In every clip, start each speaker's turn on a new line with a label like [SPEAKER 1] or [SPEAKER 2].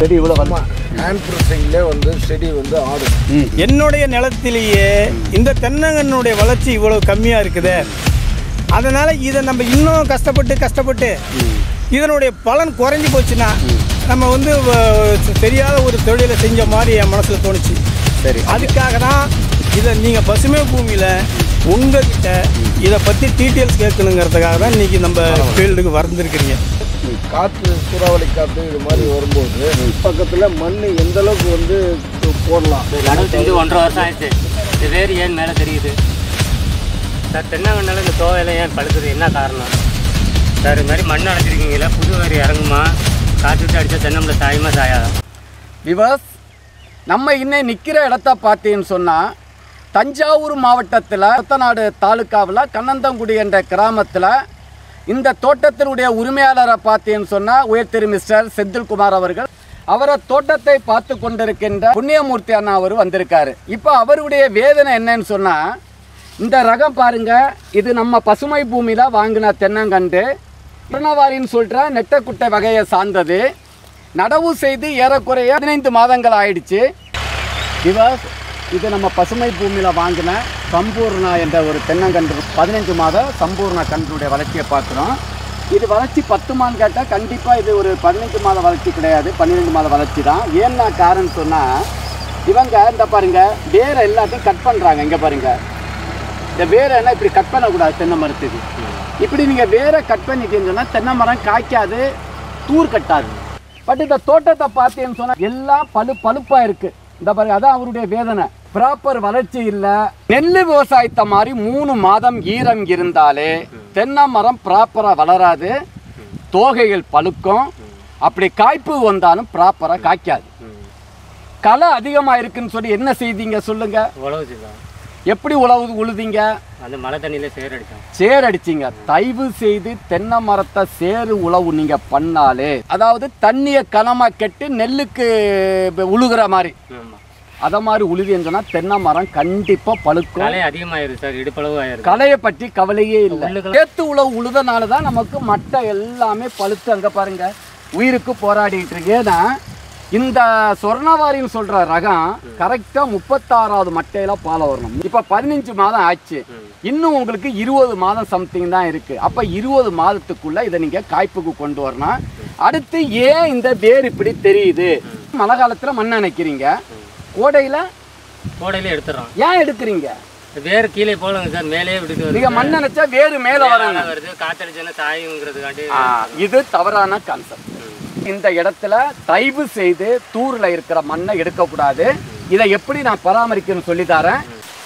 [SPEAKER 1] செடி இவ்வளோ
[SPEAKER 2] ஹேண்ட் ப்ரெஸ்ஸிங்லேயே வந்து செடி வந்து ஆடும்
[SPEAKER 3] என்னுடைய நிலத்திலேயே இந்த தென்னங்கன்னுடைய வளர்ச்சி இவ்வளவு கம்மியாக இருக்குது அதனால் இதை நம்ம இன்னும் கஷ்டப்பட்டு கஷ்டப்பட்டு இதனுடைய பலன் குறைஞ்சி போச்சுன்னா நம்ம வந்து வ- தெரியாத ஒரு தொழிலை செஞ்ச மாதிரி என் மனசில் தோணுச்சு
[SPEAKER 1] சரி
[SPEAKER 3] அதுக்காக தான் இதை நீங்கள் பசுமை பூமியில் உங்ககிட்ட இதை பற்றி டீட்டெயில்ஸ் கேட்கணுங்கிறதுக்காக தான் இன்றைக்கி நம்ம ஃபீல்டுக்கு வந்திருக்கிறீங்க
[SPEAKER 2] காற்று சூறாவளி காற்று இது மாதிரி வரும்போது பக்கத்தில் மண் எந்த அளவுக்கு வந்து போடலாம்
[SPEAKER 4] நடவு செஞ்சு ஒன்றரை வருஷம் ஆயிடுச்சு இது வேறு ஏன் மேலே தெரியுது சார் தென்னங்கன்னால இந்த தோவையில் ஏன் பழுக்குது என்ன காரணம் சார் இது மாதிரி மண் அடைச்சிருக்கீங்களா புது வேறு இறங்குமா காற்று விட்டு அடித்தா தென்னம்பில் சாயுமா சாயாதா
[SPEAKER 1] விவஸ் நம்ம இன்னும் நிற்கிற இடத்த பார்த்தீங்கன்னு சொன்னால் தஞ்சாவூர் மாவட்டத்தில் ரத்தநாடு தாலுக்காவில் கண்ணந்தங்குடி என்ற கிராமத்தில் இந்த தோட்டத்தினுடைய உரிமையாளரை பார்த்தீங்கன்னு சொன்னால் உயர் திரு மிஸ்டர் செந்தில்குமார் அவர்கள் அவரை தோட்டத்தை பார்த்து கொண்டிருக்கின்ற புண்ணியமூர்த்தி அண்ணா அவர் வந்திருக்காரு இப்போ அவருடைய வேதனை என்னன்னு சொன்னால் இந்த ரகம் பாருங்க இது நம்ம பசுமை பூமியில் வாங்கின தென்னங்கண்டு பிரணவாரின்னு சொல்கிற நெட்டக்குட்டை வகையை சார்ந்தது நடவு செய்து ஏறக்குறைய பதினைந்து மாதங்கள் ஆயிடுச்சு விவாஸ் இது நம்ம பசுமை பூமியில் வாங்கின சம்பூர்ணா என்ற ஒரு தென்னங்கன்று பதினஞ்சு மாத சம்பூர்ண கன்றுடைய வளர்ச்சியை பார்க்குறோம் இது வளர்ச்சி பத்துமான்னு கேட்டால் கண்டிப்பாக இது ஒரு பதினஞ்சு மாத வளர்ச்சி கிடையாது பன்னிரெண்டு மாத வளர்ச்சி தான் ஏன்னா காரணம் சொன்னால் இவங்க இந்த பாருங்க வேரை எல்லாத்தையும் கட் பண்ணுறாங்க இங்கே பாருங்க இந்த வேரை எல்லாம் இப்படி கட் பண்ணக்கூடாது தென்னை மரத்துக்கு இப்படி நீங்கள் வேரை கட் பண்ணிட்டீங்கன்னு சொன்னால் தென்னை மரம் காய்க்காது தூர் கட்டாது பட் இந்த தோட்டத்தை பார்த்தீங்கன்னு சொன்னால் எல்லாம் பழு பழுப்பாக இருக்குது இந்த பாருங்க அதான் அவருடைய வேதனை ப்ராப்பர் வளர்ச்சி இல்லை நெல் விவசாயத்தை மாதிரி மூணு மாதம் ஈரம் இருந்தாலே தென்னை மரம் ப்ராப்பராக வளராது தோகைகள் பழுக்கும் அப்படி காய்ப்பு வந்தாலும் ப்ராப்பராக காய்க்காது களை அதிகமாக இருக்குன்னு சொல்லி என்ன செய்தீங்க சொல்லுங்க
[SPEAKER 4] உழவுச்சு தான்
[SPEAKER 1] எப்படி உழவு உழுதீங்க
[SPEAKER 4] அந்த மழை தண்ணியில் சேர் அடித்தோம்
[SPEAKER 1] சேர் அடிச்சிங்க தயவு செய்து தென்னை மரத்தை சேறு உழவு நீங்க பண்ணாலே அதாவது தண்ணியை கனமா கெட்டு நெல்லுக்கு உழுகுற மாதிரி
[SPEAKER 4] ஆமாம்
[SPEAKER 1] அத மாதிரி உழுதின்னு சொன்னா தென்னை மரம் கண்டிப்பா பழுக்கும்
[SPEAKER 4] களை அதிகமாயிருது சார் இடுப்பளவு ஆயிருது
[SPEAKER 1] களையை பற்றி கவலையே இல்லை
[SPEAKER 4] உள்ளுக்குள்ள-
[SPEAKER 1] சேத்து உழவு உழுதனால தான் நமக்கு மட்டை எல்லாமே பழுத்து அங்க பாருங்க உயிருக்கு போராடிட்டு இருக்கு ஏன்னா இந்த சொர்ணவாரின்னு சொல்ற ரகம் கரெக்டா முப்பத்தாறாவது மட்டையில பாலை வரணும் இப்ப பதினஞ்சு மாதம் ஆச்சு இன்னும் உங்களுக்கு இருபது மாதம் சம்திங் தான் இருக்கு அப்ப இருபது மாதத்துக்குள்ள இதை நீங்க காய்ப்புக்கு கொண்டு வரணும் அடுத்து ஏன் இந்த வேர் இப்படி தெரியுது மழை காலத்துல மண் அணைக்கிறீங்க கோடையில
[SPEAKER 4] கோடையில எடுத்துடுறோம்
[SPEAKER 1] ஏன் எடுக்கிறீங்க
[SPEAKER 4] வேறு கீழே போலங்க சார் மேலேயே விட்டுட்டு வருது
[SPEAKER 1] நீங்க மண் அணைச்சா வேறு மேல வரணும்
[SPEAKER 4] மேலே வருது காத்தடிச்சுன்னா சாயுங்கிறதுக்காண்டி
[SPEAKER 1] ஆ, இது தவறான கான்செப்ட் இந்த இடத்துல தயவு செய்து தூர்ல இருக்கிற மண்ணை எடுக்கக்கூடாது இதை எப்படி நான் பராமரிக்கணும்னு சொல்லி தரேன்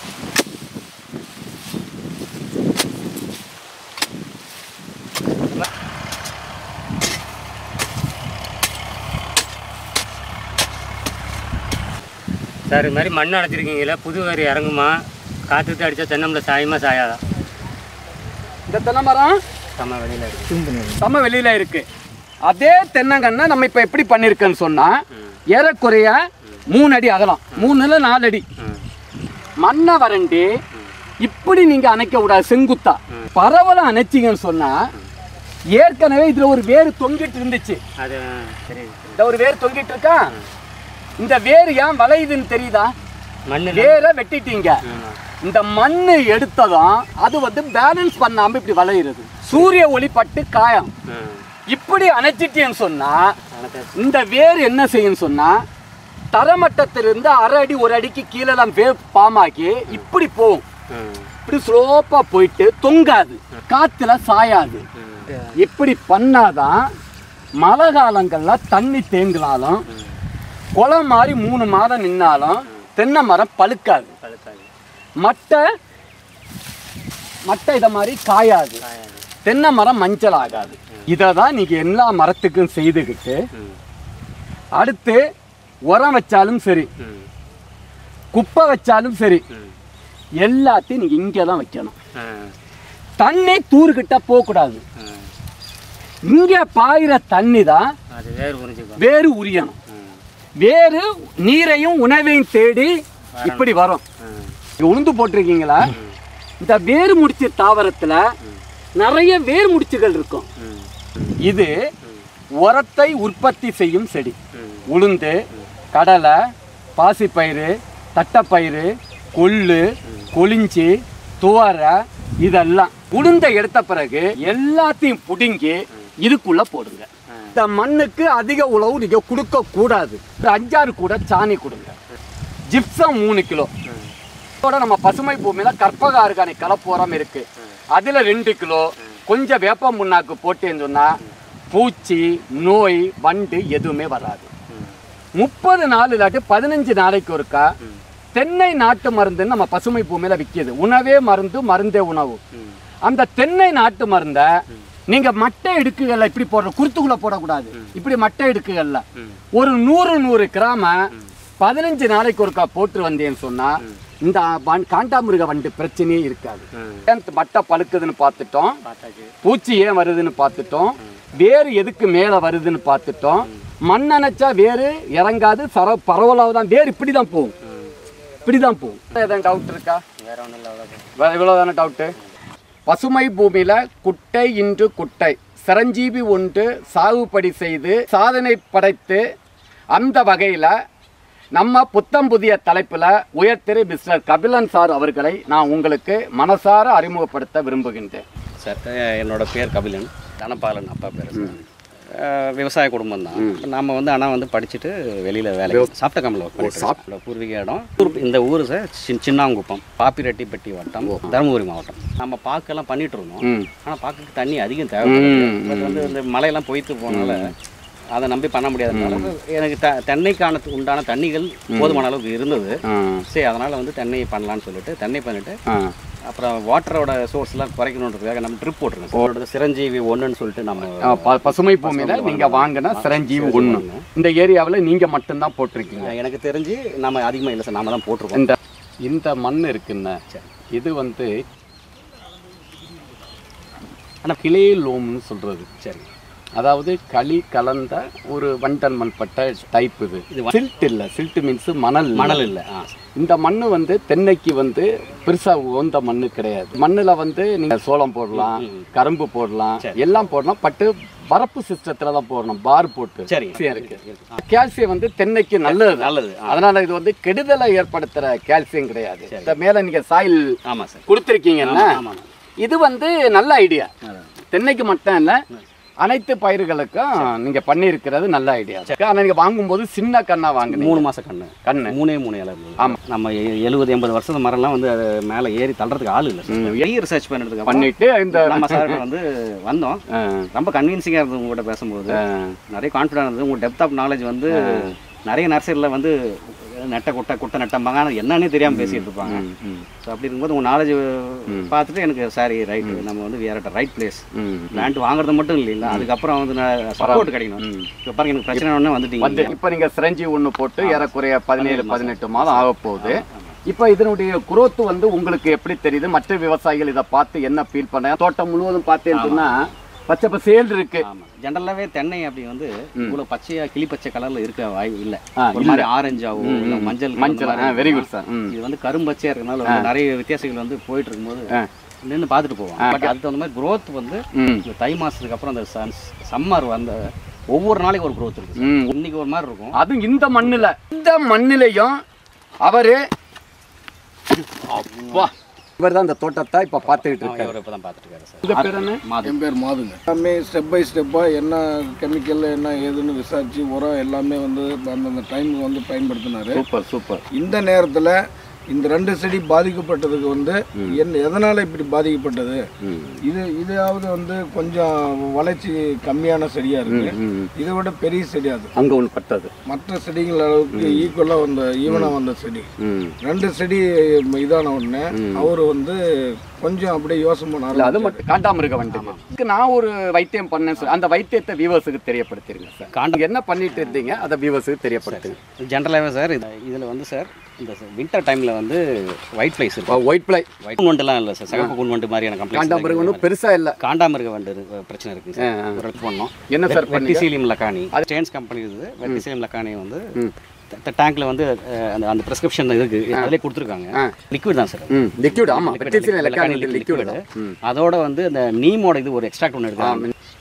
[SPEAKER 4] சார் இது மாதிரி மண் அடைச்சிருக்கீங்களா புது வேறு இறங்குமா காற்று விட்டு அடித்தா தென்னம்பில் சாயுமா சாயாதா
[SPEAKER 1] இந்த தென்னை மரம்
[SPEAKER 4] செம்ம வெளியில் இருக்கு
[SPEAKER 1] சம வெளியில இருக்கு அதே தென்னங்கண்ணை நம்ம இப்ப எப்படி பண்ணிருக்கோன்னு சொன்னா ஏறக்குறைய மூணு அடி அகலம் மூணுல நாலு அடி
[SPEAKER 4] ம்
[SPEAKER 1] மண்ணை வறண்டி இப்படி நீங்க அணைக்க கூடாது செங்குத்தா பரவலா அணைச்சிங்கன்னு சொன்னா ஏற்கனவே இதுல ஒரு வேறு தொங்கிட்டு இருந்துச்சு
[SPEAKER 4] அது தெரியுது
[SPEAKER 1] இந்த ஒரு வேர் தொங்கிட்டு இருக்கா இந்த வேர் ஏன் வளையுதுன்னு தெரியுதா
[SPEAKER 4] மண்ணு
[SPEAKER 1] வேரை வெட்டிட்டீங்க
[SPEAKER 4] ஆமாம்
[SPEAKER 1] இந்த மண்ணு எடுத்ததும் அது வந்து பேலன்ஸ் பண்ணாம இப்படி வளையிறது சூரிய ஒளி பட்டு காயம்
[SPEAKER 4] ம்
[SPEAKER 1] இப்படி அணைச்சிட்டேன்னு சொன்னா
[SPEAKER 4] வணக்கம்
[SPEAKER 1] இந்த வேர் என்ன செய்யும் சொன்னா தரமட்டத்திலிருந்து அரை அடி ஒரு அடிக்கு கீழெல்லாம் வேர் பாமாக்கி இப்படி போகும்
[SPEAKER 4] ம்
[SPEAKER 1] இப்படி ஸ்லோப்பா போயிட்டு தொங்காது காத்துல சாயாது
[SPEAKER 4] ம்
[SPEAKER 1] இப்படி பண்ணாதான் மழை காலங்கள்ல தண்ணி தேங்கினாலும் குளம் மாதிரி மூணு மாதம் நின்னாலும் தென்னை மரம் பழுக்காது
[SPEAKER 4] பழுக்காது
[SPEAKER 1] மட்டை மட்டை இதை மாதிரி காயாது
[SPEAKER 4] காயாது
[SPEAKER 1] தென்னை மரம் மஞ்சள் ஆகாது இதை தான் நீங்கள் எல்லா மரத்துக்கும் செய்துக்கிட்டு
[SPEAKER 4] ம்
[SPEAKER 1] அடுத்து உரம் வச்சாலும் சரி
[SPEAKER 4] ம்
[SPEAKER 1] குப்பை வச்சாலும் சரி
[SPEAKER 4] ம்
[SPEAKER 1] எல்லாத்தையும் நீங்கள் இங்கே தான் வைக்கணும்
[SPEAKER 4] ஆ
[SPEAKER 1] தண்ணி தூர்கிட்ட போகக்கூடாது
[SPEAKER 4] ஆ
[SPEAKER 1] இங்கே பாயிற தண்ணி தான்
[SPEAKER 4] அது வேறு புரிஞ்சுக்கும்
[SPEAKER 1] வேறு உரியணும்
[SPEAKER 4] ம்
[SPEAKER 1] வேறு நீரையும் உணவையும் தேடி இப்படி வரும்
[SPEAKER 4] ம்
[SPEAKER 1] இங்க உளுந்து போட்டிருக்கீங்களா இந்த வேர் முடிச்சு தாவரத்தில் நிறைய வேர் முடிச்சுகள் இருக்கும்
[SPEAKER 4] ம்
[SPEAKER 1] இது உரத்தை உற்பத்தி செய்யும் செடி உளுந்து கடலை பாசிப்பயிறு தட்டைப்பயிறு கொள்ளு கொளிஞ்சி துவரை இதெல்லாம் உளுந்த எடுத்த பிறகு எல்லாத்தையும் புடுங்கி இதுக்குள்ள போடுங்க இந்த மண்ணுக்கு அதிக உழவு நீங்க கொடுக்க கூடாது ஒரு அஞ்சாறு கூட சாணி கொடுங்க ஜிப்சம் மூணு கிலோ இதோட நம்ம பசுமை பூமியில கற்பக ஆர்கானிக் கலப்போரம் இருக்கு அதுல ரெண்டு கிலோ கொஞ்சம் வேப்ப முன்னாக்கு போட்டேன்னு சொன்னா பூச்சி நோய் வண்டு எதுவுமே வராது முப்பது நாள் இல்லாட்டி பதினஞ்சு நாளைக்கு ஒருக்கா தென்னை நாட்டு மருந்துன்னு நம்ம பசுமை பூமியில விற்கிது உணவே மருந்து மருந்தே உணவு அந்த தென்னை நாட்டு மருந்தை நீங்க மட்டை இடுக்குகள்ல இப்படி போடுற குருத்துக்குள்ள போடக்கூடாது இப்படி மட்டை இடுக்குகள்ல ஒரு நூறு நூறு கிராம பதினஞ்சு நாளைக்கு ஒருக்கா போட்டு வந்தேன்னு சொன்னா இந்த வன்- காண்டாமிருக வண்டு பிரச்சனையே இருக்காது ஏன் மட்டை பழுக்குதுன்னு பார்த்துட்டோம்
[SPEAKER 4] பார்த்தாச்சு
[SPEAKER 1] பூச்சி ஏன் வருதுன்னு பார்த்துட்டோம் வேறு எதுக்கு மேலே வருதுன்னு பார்த்துட்டோம் மண் அணைச்சா வேறு இறங்காது சர பரவலாக தான் வேறு இப்படி தான் போகும் இப்படி தான் போகும் எதாவது டவுட் இருக்கா
[SPEAKER 4] வேற ஒன்றும் இல்லை அவ்வளோதான்
[SPEAKER 1] வேற இவ்வளோதானே டவுட்டு பசுமை பூமியில குட்டை இன்று குட்டை சிரஞ்சீவி ஒன்று சாகுபடி செய்து சாதனை படைத்து அந்த வகையில் நம்ம புத்தம் புதிய தலைப்பில் உயர்திரு மிஸ்டர் கபிலன் சார் அவர்களை நான் உங்களுக்கு மனசார அறிமுகப்படுத்த விரும்புகின்றேன்
[SPEAKER 5] சார் அஹ் என்னோட பேர் கபிலன் தனபாலன் அப்பா பேர் சார் அஹ் விவசாய குடும்பம் தான் நம்ம வந்து ஆனால் வந்து படிச்சுட்டு வெளியில் வேலை சாப்பிட்ட கம்பெனியில் ஒர்க் பண்ணிட்டு பூர்வீக இடம் ஊர் இந்த ஊர் சார் சின் சின்னாங்குப்பம் பாப்பிரெட்டிப்பட்டி வட்டம் தருமபுரி மாவட்டம் நம்ம பாக்கெல்லாம் பண்ணிட்டு இருந்தோம்
[SPEAKER 1] ம்
[SPEAKER 5] ஆனால் பாக்குக்கு தண்ணி அதிகம் தேவைப்படுது பட் வந்து இந்த மழையெல்லாம் பொய்த்து போனால அதை நம்பி பண்ண முடியாதனால எனக்கு த தென்னைக்கான உண்டான தண்ணிகள் போதுமான அளவுக்கு இருந்தது
[SPEAKER 1] ஆ
[SPEAKER 5] சரி அதனால் வந்து தென்னை பண்ணலான்னு சொல்லிட்டு தென்னை பண்ணிட்டு
[SPEAKER 1] ஆ
[SPEAKER 5] அப்புறம் வாட்டரோட சோர்ஸ்லாம் குறைக்கணுன்றதுக்காக நம்ம ட்ரிப் போட்டிருக்கோம் சார் சிரஞ்சீவி ஒன்றுன்னு சொல்லிட்டு நம்ம
[SPEAKER 1] ஆ, ப- பசுமை பூமியில நீங்க வாங்கின சிரஞ்சீவி ஒண்ணு இந்த ஏரியாவுல நீங்க மட்டும்தான் போட்டிருக்கீங்க
[SPEAKER 5] எனக்கு தெரிஞ்சு நம்ம அதிகமாக இல்லை சார் நாம தான் போட்டிருக்கோம்
[SPEAKER 1] இந்த இந்த மண் இருக்குன்னு இது வந்து ஆனால் கிளே லோம்னு சொல்றது
[SPEAKER 5] சரி
[SPEAKER 1] அதாவது களி கலந்த ஒரு வண்டல் மண் பட்ட டைப் இது சில்ட் இல்லை சில்ட் மீன்ஸ் மணல்
[SPEAKER 5] மணல் இல்லை ஆ
[SPEAKER 1] இந்த மண் வந்து தென்னைக்கு வந்து பெருசா உகந்த மண் கிடையாது மண்ணுல வந்து நீங்க சோளம் போடலாம் கரும்பு போடலாம் எல்லாம் போடலாம் பட்டு வரப்பு சிஸ்டத்துல தான் போடணும் பார் போட்டு
[SPEAKER 5] சரி
[SPEAKER 1] கால்சியம் இருக்கு கால்சியம் வந்து தென்னைக்கு நல்லது
[SPEAKER 5] நல்லது ஆ
[SPEAKER 1] அதனால இது வந்து கெடுதலை ஏற்படுத்துற கால்சியம் கிடையாது இந்த மேல நீங்க சாயில்
[SPEAKER 5] ஆமாம் சார்
[SPEAKER 1] கொடுத்துருக்கீங்கன்னா
[SPEAKER 5] ஆமாம்
[SPEAKER 1] இது வந்து நல்ல ஐடியா தென்னைக்கு மட்டும் இல்ல அனைத்து பயிர்களுக்கும் நீங்க பண்ணியிருக்கிறது நல்ல ஐடியா ஆனா நீங்க வாங்கும்போது சின்ன கண்ணா வாங்குனீங்க
[SPEAKER 5] மூணு மாசம் கண்ணு
[SPEAKER 1] கண்ணு
[SPEAKER 5] மூணே மூணு இலை இருந்தது ஆமாம் நம்ம எ- எழுபது எண்பது வருஷத்து மரம்லாம் வந்து அது மேலே ஏறி தள்ளுறதுக்கு ஆள் இல்லை சார் வெளியே ரிசர்ச் பண்ணுறதுக்கு அப்புறம்
[SPEAKER 1] பண்ணிட்டு இந்த
[SPEAKER 5] நம்ம சார் வந்து வந்தோம்
[SPEAKER 1] ஆ,
[SPEAKER 5] ரொம்ப கன்வின்சிங்காக இருந்தது உங்கள்கிட்ட பேசும்போது
[SPEAKER 1] ஆ,
[SPEAKER 5] நிறைய கான்ஃபிடன்ட் இருந்தது உங்கள் டெப்த் ஆஃப் நாலேஜ் வந்து நிறைய நர்சரியில் வந்து நெட்டை குட்டை குட்டை நட்டம்பாங்க ஆனால் என்னன்னே தெரியாமல் பேசிட்டு இருப்பாங்க
[SPEAKER 1] ம்,
[SPEAKER 5] ஸோ அப்படி இருக்கும்போது உங்கள் நாலேஜ் பார்த்துட்டு எனக்கு சாரி ரைட் நம்ம வந்து வேற ரைட் பிளேஸ்
[SPEAKER 1] ம்.
[SPEAKER 5] லேண்ட் வாங்குறது மட்டும் இல்லைங்களா அதுக்கப்புறம் வந்து சப்போர்ட் கிடைக்கணும் இப்போ பாருங்க எனக்கு பிரச்சனை ஒன்று வந்துட்டீங்க
[SPEAKER 1] வந்து இப்ப நீங்க சிரஞ்சி ஒண்ணு போட்டு ஏறக்குறைய பதினேழு பதினெட்டு மாதம் ஆக போகுது இப்ப இதனுடைய growth வந்து உங்களுக்கு எப்படி தெரியுது மற்ற விவசாயிகள் இதை பார்த்து என்ன ஃபீல் பண்ண தோட்டம் முழுவதும் பார்த்தேன்னு சொன்னா பச்சை பசேல் இருக்கு
[SPEAKER 5] ஆமாம் ஜென்ரலாகவே தென்னை அப்படி வந்து இவ்வளோ பச்சையாக கிளி பச்சை கலரில் இருக்க வாய்ப்பு இல்லை
[SPEAKER 1] ஆ,
[SPEAKER 5] ஒரு மாதிரி ஆரஞ்சாவோ இல்லை மஞ்சள்
[SPEAKER 1] மஞ்சள் வெரி குட் சார் ம்
[SPEAKER 5] இது வந்து கரும்பச்சையாக இருக்கனால வந்து நிறைய வித்தியாசங்கள் வந்து போயிட்டு இருக்கும்போது நின்று பார்த்துட்டு போவோம் பட் அதுக்கு தகுந்த மாதிரி growth வந்து
[SPEAKER 1] ம்
[SPEAKER 5] இந்த தை மாசத்துக்கு அப்புறம் அந்த சம்மர் அந்த ஒவ்வொரு நாளைக்கு ஒரு growth இருக்கு
[SPEAKER 1] ம்
[SPEAKER 5] இன்னைக்கு ஒரு மாதிரி இருக்கும்
[SPEAKER 1] அதுவும் இந்த மண்ணுல இந்த மண்ணிலையும் அவரு அப்பா இவர் தான் இந்த தோட்டத்தை இப்ப பார்த்துக்கிட்டு இருக்காரு
[SPEAKER 5] இவர் இப்போ தான் பார்த்துட்டு இருக்காரு சார்
[SPEAKER 1] உங்க பேர் என்ன
[SPEAKER 5] மாதம்
[SPEAKER 2] என் பேர் மாதுங்க எல்லாமே ஸ்டெப் பை ஸ்டெப்பாக என்ன கெமிக்கல் என்ன ஏதுன்னு விசாரிச்சு உரம் எல்லாமே வந்து அந்தந்த டைமுக்கு வந்து பயன்படுத்தினாரு
[SPEAKER 1] சூப்பர் சூப்பர்
[SPEAKER 2] இந்த நேரத்தில் இந்த ரெண்டு செடி பாதிக்கப்பட்டதுக்கு வந்து என்ன எதனால் இப்படி பாதிக்கப்பட்டது இது இதாவது வந்து கொஞ்சம் வளர்ச்சி கம்மியான செடியாக இருக்கு இதை விட பெரிய செடி அது
[SPEAKER 1] அங்க ஒன்று பட்டது
[SPEAKER 2] மற்ற செடிகள் அளவுக்கு ஈக்குவலாக வந்த ஈவனாக வந்த செடி
[SPEAKER 1] ம்
[SPEAKER 2] ரெண்டு செடி இதான உடனே அவர் வந்து கொஞ்சம் அப்படியே யோசனை
[SPEAKER 1] இல்ல
[SPEAKER 2] பண்ணாரு
[SPEAKER 1] அது மட்டும் காண்டாமிருக வண்டுங்க இதுக்கு நான் ஒரு வைத்தியம் பண்ணேன் சார் அந்த வைத்தியத்தை வியூவர்ஸுக்கு தெரியப்படுத்திருங்க சார் காண்டம் என்ன பண்ணிட்டு இருந்தீங்க அதை வியூவர்ஸுக்கு தெரியப்படுத்துங்க
[SPEAKER 5] ஜென்ரலாகவே சார் இது இதில் வந்து சார் இந்த வின்டர் டைமில் வந்து ஒயிட் ஃப்ளைஸ் இருக்கும்
[SPEAKER 1] ஒயிட் பிளை
[SPEAKER 5] ஒயிட் வண்டுலாம் இல்லை சார் சிகப்பு கூன் வண்டு மாதிரியான
[SPEAKER 1] காண்டாமிருகம்
[SPEAKER 5] கம்ப்ளைண்ட்
[SPEAKER 1] ஒன்றும் பெருசா இல்ல
[SPEAKER 5] காண்டாமிருக வண்டு இருக்கு- பிரச்சனை இருக்குங்க சார் ஒரு இடத்துல பண்ணோம்
[SPEAKER 1] என்ன சார் பண்ணீங்க
[SPEAKER 5] வெட்டிசீலியம் லக்கானி அது சேன்ஸ் கம்பெனி இருக்குது வெட்டிசீலியம் லக்கானி வந்து டேங்க்ல வந்து அஹ், அந்த அந்த ப்ரிஸ்கிரிப்ஷன் இருக்கு அதிலே கொடுத்துருக்காங்க லிக்விட் தான் சார்
[SPEAKER 1] ம் லிக்விட் ஆமா வெட்டிசில எலக்ட்ரானிக் லிக்விட்
[SPEAKER 5] அதோட வந்து அந்த நீமோட இது ஒரு எக்ஸ்ட்ராக்ட் ஒன்று எடுக்காங்க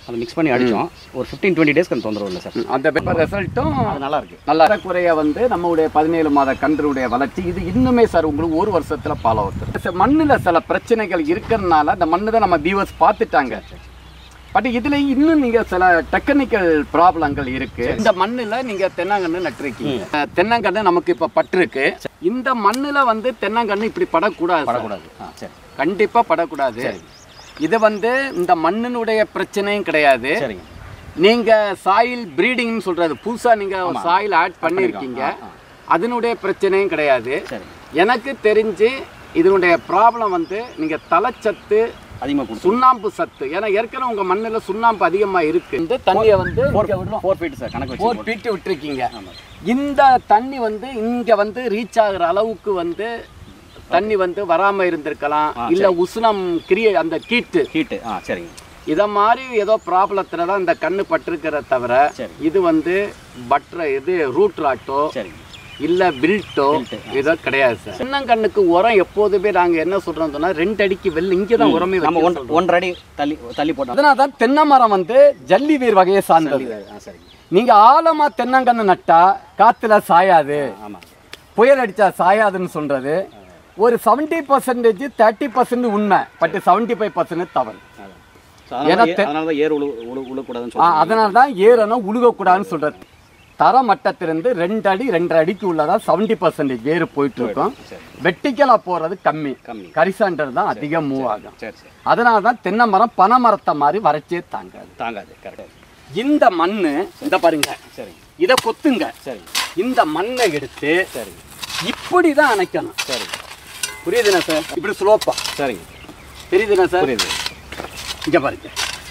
[SPEAKER 5] அதை மிக்ஸ் பண்ணி அடித்தோம் ஒரு ஃபிஃப்டீன் டுவெண்ட்டி டேஸ்க்கு அந்த தொந்தரவு இல்லை சார்
[SPEAKER 1] அந்த பேப்பர் ரிசல்ட்டும்
[SPEAKER 5] அது நல்லா இருக்கு
[SPEAKER 1] நல்ல குறைய வந்து நம்மளுடைய பதினேழு மாத கன்றுடைய வளர்ச்சி இது இன்னுமே சார் உங்களுக்கு ஒரு வருஷத்துல பால ஒருத்தர் மண்ணுல சில பிரச்சனைகள் இருக்கிறதுனால அந்த மண்ணு தான் நம்ம வியூவர்ஸ் பார்த்துட்டாங்க பட் இதுல இன்னும் நீங்க சில டெக்னிக்கல் ப்ராப்ளங்கள் இருக்கு இந்த மண்ணுல நீங்க தென்னங்கன்று நட்டிருக்கீங்க அஹ் தென்னங்கன்று நமக்கு இப்ப பட்டிருக்கு இந்த மண்ணுல வந்து தென்னங்கன்று இப்படி படக்கூடாது சார்.
[SPEAKER 5] படக்கூடாது ஆ சரி
[SPEAKER 1] கண்டிப்பா படக்கூடாது இது வந்து இந்த மண்ணினுடைய பிரச்சனையும் கிடையாது
[SPEAKER 5] சரிங்க
[SPEAKER 1] நீங்க சாயில் ப்ரீடிங்னு சொல்றது புதுசா நீங்க சாயில் ஆட் பண்ணியிருக்கீங்க அதனுடைய பிரச்சனையும் கிடையாது
[SPEAKER 5] சரி
[SPEAKER 1] எனக்கு தெரிஞ்சு இதனுடைய ப்ராப்ளம் வந்து நீங்க தலைச்சத்து
[SPEAKER 5] அதிகமாக கொடுத்து
[SPEAKER 1] சுண்ணாம்பு சத்து ஏன்னா ஏற்கனவே உங்க மண்ணுல சுண்ணாம்பு அதிகமா இருக்கு இந்த தண்ணியை வந்து இங்க விடுறோம்.
[SPEAKER 5] ஃபோர் ஃபீட் சார் கணக்கு
[SPEAKER 1] ஃபோர்
[SPEAKER 5] வச்சு
[SPEAKER 1] ஃபீட் விட்டுருக்கீங்க இந்த தண்ணி வந்து இங்க வந்து ரீச் ஆகுற அளவுக்கு வந்து தண்ணி வந்து வராம இருந்திருக்கலாம் இல்ல உஷ்ணம் கிரிய அந்த கீட்டு
[SPEAKER 5] ஹீட்டு ஆ சரிங்க
[SPEAKER 1] இத மாதிரி ஏதோ ப்ராப்ளத்துல தான் இந்த கண்ணு பட்டிருக்கிற தவிர
[SPEAKER 5] சரி.
[SPEAKER 1] இது வந்து பட்ற இது ரூட் ராட்டோ
[SPEAKER 5] சரிங்க
[SPEAKER 1] இல்ல பில்ட்டோ இதோ கிடையாது சார் தென்னங்கண்ணுக்கு உரம் எப்போதுமே நாங்க என்ன சொல்றோம் சொன்னா ரெண்டு அடிக்கு வெள்ள இங்க தான் உரமே
[SPEAKER 5] நம்ம
[SPEAKER 1] வைக்க
[SPEAKER 5] ஒன்
[SPEAKER 1] சொல்றோம்.
[SPEAKER 5] ஒன்றரை அடி தள்ளி தள்ளி போட்டோம்
[SPEAKER 1] அதனால தான் தென்னை மரம் வந்து ஜல்லி வேர் வகையை சார்ந்தது
[SPEAKER 5] ஆ சரிங்க
[SPEAKER 1] நீங்க ஆழமா தென்னங்கன்று நட்டா காத்துல சாயாது
[SPEAKER 5] ஆமாம்
[SPEAKER 1] புயல் அடிச்சா சாயாதுன்னு சொல்றது ஒரு செவன்டி பர்சன்டேஜ் தேர்ட்டி பர்சன்ட் உண்மை பட் செவன்டி ஃபைவ் பர்சன்ட் தவறு
[SPEAKER 5] அதான் ஸோ அதனால
[SPEAKER 1] ஏன்னா
[SPEAKER 5] தான் அதனால தான் ஏர் உழு உழு உழக்கூடாதுன்னு
[SPEAKER 1] ஆ,
[SPEAKER 5] சொல்லுவாங்க
[SPEAKER 1] அதனால தான் ஏறணும் உழுகக்கூடாதுன்னு சொல்றது தர மட்டத்திலிருந்து ரெண்டு அடி ரெண்டரை அடிக்கு உள்ளதா செவன்டி பர்சன்டேஜ் வேறு போயிட்டு இருக்கும் வெட்டிக்கலா போறது கம்மி
[SPEAKER 5] கம்மி.
[SPEAKER 1] கரிசாண்டர் தான் அதிகம் மூவ் ஆகும்
[SPEAKER 5] சரி சரி
[SPEAKER 1] அதனால தான் தென்னை மரம் பனை மரத்தை மாதிரி வரைச்சே தாங்காது
[SPEAKER 5] தாங்காது கரெக்டாக
[SPEAKER 1] இந்த மண்ணு இந்த பாருங்க
[SPEAKER 5] சரிங்க
[SPEAKER 1] இதை கொத்துங்க
[SPEAKER 5] சரிங்க
[SPEAKER 1] இந்த மண்ணை எடுத்து
[SPEAKER 5] சரிங்க
[SPEAKER 1] இப்படி தான் அணைக்கணும்
[SPEAKER 5] சரிங்க
[SPEAKER 1] புரியுதுண்ணா சார் இப்படி ஸ்லோப்பா
[SPEAKER 5] சரிங்க
[SPEAKER 1] தெரியுதுண்ணா சார்
[SPEAKER 5] புரியுது
[SPEAKER 1] இங்க பாருங்க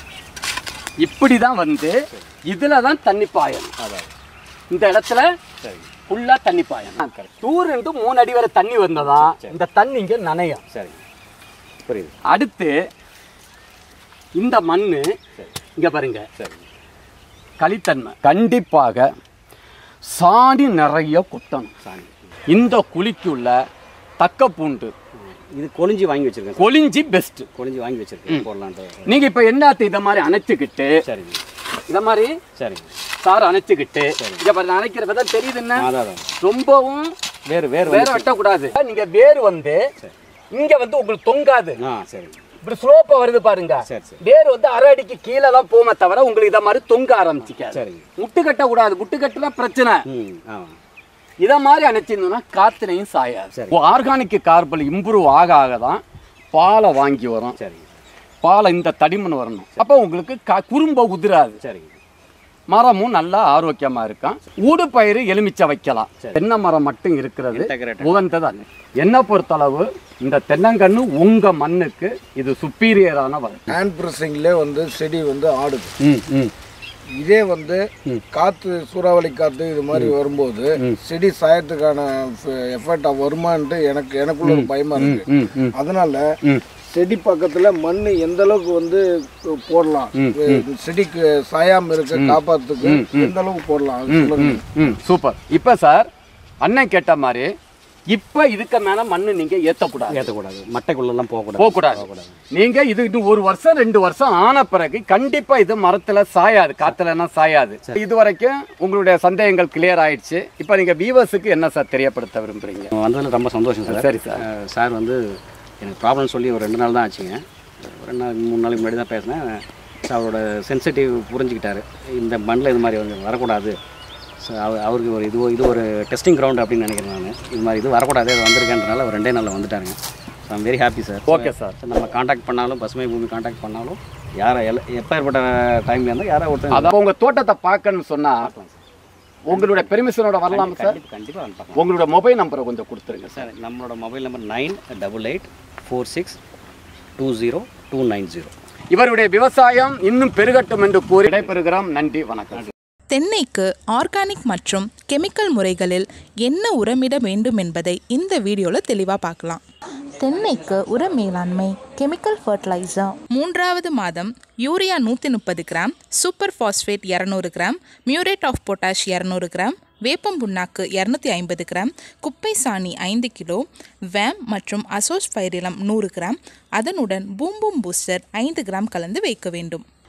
[SPEAKER 1] இப்படி தான் வந்து இதுல தான் தண்ணி பாயணும்
[SPEAKER 5] அதான்
[SPEAKER 1] இந்த இடத்துல
[SPEAKER 5] சரிங்க
[SPEAKER 1] ஃபுல்லா தண்ணி பாயணும் டூர் இன்ட்டு மூணு அடி வரை தண்ணி வந்ததா இந்த தண்ணி இங்க நனையும்
[SPEAKER 5] சரிங்க புரியுது
[SPEAKER 1] அடுத்து இந்த மண்ணு இங்க பாருங்க
[SPEAKER 5] சரிங்க
[SPEAKER 1] களித்தன்மை கண்டிப்பாக சாணி நிறைய கொட்டணும்
[SPEAKER 5] சாணி
[SPEAKER 1] இந்த குழிக்குள்ள தக்க பூண்டு
[SPEAKER 5] இது கொழிஞ்சி வாங்கி வச்சிருக்கேன் சார்.
[SPEAKER 1] கொளிஞ்சி பெஸ்ட்
[SPEAKER 5] கொழிஞ்சி வாங்கி வச்சிருக்கேன் போடலான்ட்டு
[SPEAKER 1] நீங்க இப்ப என்னத்து இத மாதிரி அணைச்சுக்கிட்டு
[SPEAKER 5] சரிங்க
[SPEAKER 1] இத மாதிரி
[SPEAKER 5] சரிங்க
[SPEAKER 1] சார் அணைச்சுக்கிட்டு இங்க பாருங்க அணைக்கிற விதம் தெரியுது என்ன
[SPEAKER 5] அதான் அதான்
[SPEAKER 1] ரொம்பவும்
[SPEAKER 5] வேறு வேறு
[SPEAKER 1] வேற வெட்டக்கூடாது நீங்க வேர் வந்து இங்க வந்து உங்களுக்கு தொங்காது
[SPEAKER 5] ஆ சரிங்க
[SPEAKER 1] இப்படி ஸ்லோப்பா வருது பாருங்க
[SPEAKER 5] சரி சரி
[SPEAKER 1] வேர் வந்து அரை அடிக்கு கீழே தான் போமே தவிர உங்களுக்கு இத மாதிரி தொங்க ஆரம்பிச்சிக்காது
[SPEAKER 5] சரிங்க
[SPEAKER 1] முட்டு கட்டக்கூடாது முட்டு கட்டுனா பிரச்சனை
[SPEAKER 5] ம் ஆ
[SPEAKER 1] இத மாதிரி அணைச்சிருந்தோம்னா காத்துலையும் சாயாது
[SPEAKER 5] சரி.
[SPEAKER 1] ஆர்கானிக் கார்பன் இம்ப்ரூவ் ஆக ஆக தான் பாலை வாங்கி வரும்
[SPEAKER 5] சரிங்க
[SPEAKER 1] பாலை இந்த தடிமன் வரணும் அப்போ உங்களுக்கு க குறும்ப உதிராது
[SPEAKER 5] சரிங்க
[SPEAKER 1] மரமும் நல்லா ஆரோக்கியமா இருக்கும் ஊடு பயிர் எலுமிச்சை வைக்கலாம் தென்னை மரம் மட்டும் இருக்கிறது
[SPEAKER 5] Integrated.
[SPEAKER 1] உகந்தது அல்ல என்னை பொறுத்தளவு இந்த தென்னங்கன்று உங்க மண்ணுக்கு இது சுப்பீரியரான வகை
[SPEAKER 2] ஹேண்ட் ப்ரெஸ்ஸிங்லேயே வந்து செடி வந்து ஆடுது
[SPEAKER 1] ம் ம்
[SPEAKER 2] இதே வந்து காற்று சூறாவளி காற்று இது மாதிரி வரும்போது செடி சாயத்துக்கான எஃபர்ட் வருமான்ட்டு எனக்கு எனக்குள்ள ஒரு பயமா இருக்கு
[SPEAKER 1] ம் ம்
[SPEAKER 2] அதனால
[SPEAKER 1] ம்.
[SPEAKER 2] செடி பக்கத்துல மண் எந்த அளவுக்கு வந்து போடலாம் செடிக்கு சாயாம இருக்க காப்பாத்துக்கு எந்த அளவுக்கு போடலாம் அது சொல்லுங்க.
[SPEAKER 1] ம், ம் சூப்பர் இப்போ சார் அண்ணன் கேட்ட மாதிரி இப்போ இதுக்கு மேலே மண்ணு நீங்க ஏற்றக்கூடாது
[SPEAKER 5] ஏற்றக்கூடாது மட்டைக்குள்ளெல்லாம் போகக்கூடாது
[SPEAKER 1] போகக்கூடாது நீங்க இது இன்னும் ஒரு வருஷம் ரெண்டு வருஷம் ஆன பிறகு கண்டிப்பா இது மரத்துல சாயாது காத்துலன்னா சாயாது இது வரைக்கும் உங்களுடைய சந்தேகங்கள் கிளியர் ஆயிடுச்சு இப்போ நீங்க வியூவர்ஸுக்கு என்ன சார் தெரியப்படுத்த விரும்புறீங்க
[SPEAKER 5] வந்ததில் ரொம்ப சந்தோஷம் சார்
[SPEAKER 1] சரி சார்
[SPEAKER 5] அஹ் சார் வந்து எனக்கு ப்ராப்ளம் சொல்லி ஒரு ரெண்டு நாள் தான் ஆச்சுங்க ஒரு ரெண்டு நாள் மூணு நாளைக்கு முன்னாடி தான் பேசினேன் சார் அவரோட சென்சிட்டிவ் புரிஞ்சுக்கிட்டாரு இந்த மண்ணில் இது மாதிரி வந்து வரக்கூடாது ஸோ அவர் அவருக்கு ஒரு இது இது ஒரு டெஸ்டிங் கிரவுண்ட் அப்படின்னு நினைக்கிறேன் நான் இது மாதிரி இது வரக்கூடாது அது வந்திருக்கேன்றனால அவர் ரெண்டே நாளில் வந்துட்டாருங்க so I'm very happy sir
[SPEAKER 1] okay sir
[SPEAKER 5] நம்ம காண்டாக்ட் பண்ணாலும் பசுமை பூமி காண்டாக்ட் பண்ணாலும் யாரை எல் எப்போ ஏற்பட்ட டைமில் இருந்தால் யாரோ ஒருத்தர்
[SPEAKER 1] அதான் உங்க தோட்டத்தை பார்க்கணும்னு சொன்னா உங்களுடைய பெர்மிஷனோட வரலாமா சார்
[SPEAKER 5] கண்டிப்பாக வந்து பார்க்கலாம்
[SPEAKER 1] உங்களுடைய மொபைல் நம்பரை கொஞ்சம் கொடுத்துருங்க சார்
[SPEAKER 5] சார் நம்மளோட mobile number nine double eight four six two zero two nine zero
[SPEAKER 1] இவருடைய விவசாயம் இன்னும் பெருகட்டும் என்று கூறி விடைபெறுகிறோம் நன்றி வணக்கம்
[SPEAKER 6] தென்னைக்கு ஆர்கானிக் மற்றும் கெமிக்கல் முறைகளில் என்ன உரமிட வேண்டும் என்பதை இந்த வீடியோவில் தெளிவாக பார்க்கலாம் தென்னைக்கு உர மேலாண்மை கெமிக்கல் ஃபர்டிலைசர் மூன்றாவது மாதம் யூரியா நூற்றி முப்பது கிராம் சூப்பர் ஃபாஸ்பேட் இரநூறு கிராம் மியூரேட் ஆஃப் பொட்டாஷ் இரநூறு கிராம் வேப்பம் புண்ணாக்கு இரநூத்தி ஐம்பது கிராம் குப்பை சாணி ஐந்து கிலோ வேம் மற்றும் அசோஸ் பைரிலம் நூறு கிராம் அதனுடன் பூம்பும் பூஸ்டர் ஐந்து கிராம் கலந்து வைக்க வேண்டும்